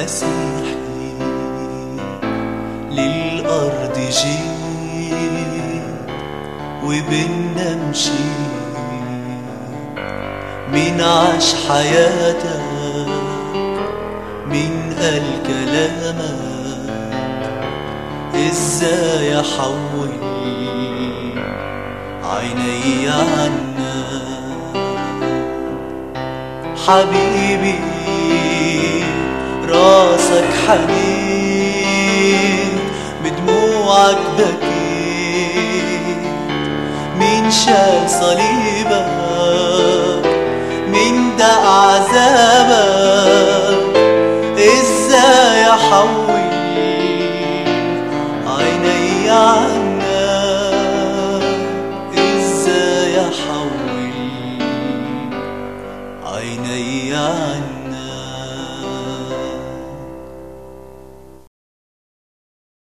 مسيحي للأرض جيت وبنا مشيت مين عاش حياتك مين قال كلامك ازاي احول عيني عنك حبيبي راسك حنين بدموعك بكيت مين شال صليبك مين دق عذابك ازاي احول عيني عنك ازاي احول عيني عنك